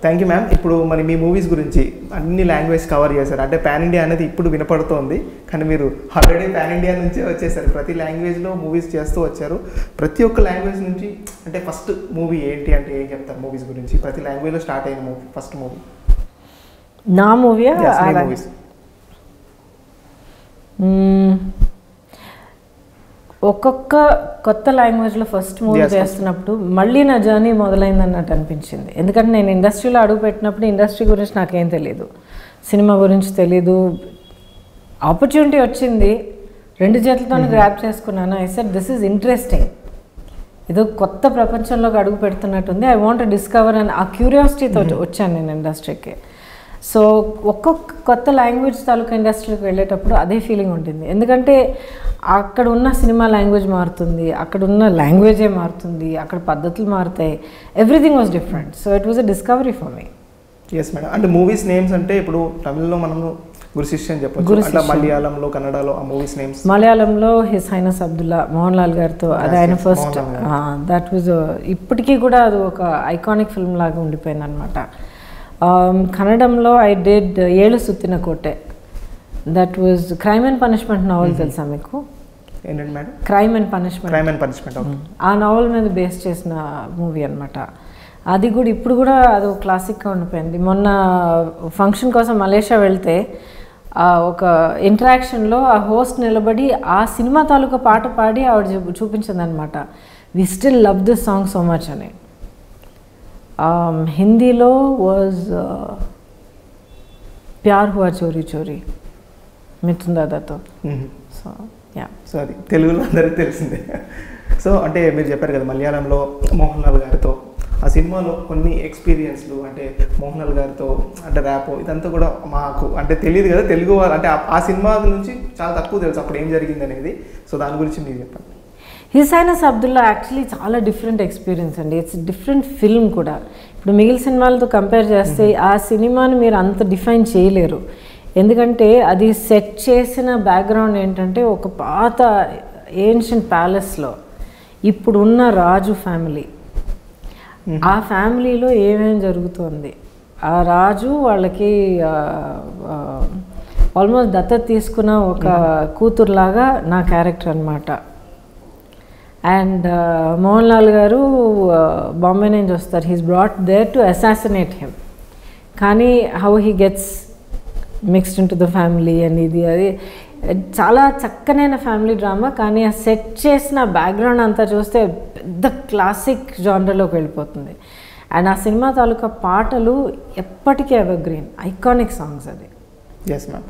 Thank you ma'am ఇప్పుడు మరి మీ movies గురించి అన్ని లాంగ్వేజ్ కవర్ చేశారు అంటే పాన్ ఇండియా అనేది ఇప్పుడు వినపడుతోంది కానీ మీరు ఆల్రెడీ పాన్ ఇండియా నుంచే వచ్చేసారు ప్రతి లాంగ్వేజ్లో మూవీస్ చేస్తూ వచ్చారు ప్రతి ఒక్క లాంగ్వేజ్ నుంచి అంటే ఫస్ట్ మూవీ ఏంటి అంటే ఏం చెప్తారు మూవీస్ గురించి ప్రతి లాంగ్వేజ్లో స్టార్ట్ అయిన మూవీ ఫస్ట్ మూవీ నా మూవీ మూవీస్ ఒక్కొక్క కొత్త లాంగ్వేజ్లో ఫస్ట్ మూవీ Yes, చేస్తున్నప్పుడు మళ్ళీ నా జర్నీ మొదలైంది అన్నట్టు అనిపించింది ఎందుకంటే నేను ఇండస్ట్రీలో అడుగు పెట్టినప్పుడు ఇండస్ట్రీ గురించి నాకేం తెలియదు సినిమా గురించి తెలీదు ఆపర్చునిటీ వచ్చింది రెండు చేతులతోనే గ్రాప్ చేసుకున్నాను I said this is interesting ఏదో కొత్త ప్రపంచంలోకి అడుగు పెడుతున్నట్టుంది ఐ వాంట్ డిస్కవర్ అని ఆ క్యూరియాసిటీతో వచ్చాను నేను ఇండస్ట్రీకి సో ఒక్కొక్క కొత్త లాంగ్వేజ్ తాలూకా ఇండస్ట్రీకి వెళ్ళేటప్పుడు అదే ఫీలింగ్ ఉంటుంది ఎందుకంటే అక్కడ ఉన్న సినిమా లాంగ్వేజ్ మారుతుంది అక్కడ ఉన్న లాంగ్వేజే మారుతుంది అక్కడ పద్ధతులు మారుతాయి everything was different so it was a discovery for me yes madam అంటే మూవీస్ నేమ్స్ అంటే ఇప్పుడు తమిళ్లో మనము గురుశిష్య అని చెప్పొచ్చు గురు అట్లా శిష్య. మలయాళంలో కన్నడలో ఆ మూవీస్ నేమ్స్ మలయాళంలో హిస్ హైనస్ అబ్దుల్లా మోహన్ లాల్ గారితో అది Yes, ఆయన yes, first Mohan Lal that was ఇప్పటికీ కూడా అది ఒక ఐకానిక్ ఫిల్మ్ లాగా ఉండిపోయింది అనమాట కన్నడంలో I did Yelu Suttina Kote that was crime and punishment novel తెలుసా మీకు ఏంటంటే madam crime and punishment crime and punishment ఆ నావల్ మీద బేస్ చేసిన మూవీ అనమాట అది కూడా ఇప్పుడు కూడా అది ఒక క్లాసిక్గా ఉండిపోయింది మొన్న ఫంక్షన్ కోసం మలేషియా వెళ్తే ఆ ఒక ఇంటరాక్షన్లో ఆ హోస్ట్ నిలబడి ఆ సినిమా తాలూకా పాట పాడి ఆవిడ చూ- చూపించిందనమాట we still love this song so much అని Um, హిందీలో వాజ్ ప్యార్ హువా చోరీ చోరీ మిథున్ దాదాతో సో యా సో అది తెలుగులో అందరికీ తెలిసిందే సో అంటే మీరు చెప్పారు కదా మలయాళంలో మోహన్ లాల్ గారితో ఆ సినిమాలో కొన్ని ఎక్స్పీరియన్స్లు అంటే మోహన్ లాల్ గారితో అంటే ర్యాప్ ఇదంతా కూడా మాకు అంటే తెలియదు కదా తెలుగు వాళ్ళు అంటే ఆ- ఆ సినిమా నుంచి చాలా తక్కువ తెలుసు అప్పుడు ఏం జరిగింది అనేది సో దాని గురించి మీరు చెప్పండి హిసైనస్ అబ్దుల్లా యాక్చువల్లీ చాలా డిఫరెంట్ ఎక్స్పీరియన్స్ అండి ఇట్స్ డిఫరెంట్ ఫిల్మ్ కూడా ఇప్పుడు మిగిలిన సినిమాలతో కంపేర్ చేస్తే ఆ సినిమాని మీరు అంత డిఫైన్ చేయలేరు ఎందుకంటే అది సెట్ చేసిన బ్యాక్గ్రౌండ్ ఏంటంటే ఒక పాత ఏన్షియంట్ ప్యాలెస్లో ఇప్పుడు ఉన్న రాజు ఫ్యామిలీ ఆ ఫ్యామిలీలో ఏమేం జరుగుతుంది ఆ రాజు వాళ్ళకి ఆల్మోస్ట్ దత్తత తీసుకున్న ఒక కూతురులాగా నా క్యారెక్టర్ అనమాట అండ్ మోహన్ లాల్ గారు బాంబే నుంచి వస్తారు he's brought there to assassinate him కానీ how he gets mixed into the family అని ఇది అది చాలా చక్కనైన ఫ్యామిలీ డ్రామా కానీ ఆ సెట్ చేసిన బ్యాక్గ్రౌండ్ అంతా చూస్తే పెద్ద క్లాసిక్ జానర్లోకి వెళ్ళిపోతుంది అండ్ ఆ సినిమా తాలూకా పాటలు ఎప్పటికీ ఎవర్ గ్రీన్ ఐకానిక్ సాంగ్స్ అది ఎస్ మ్యామ్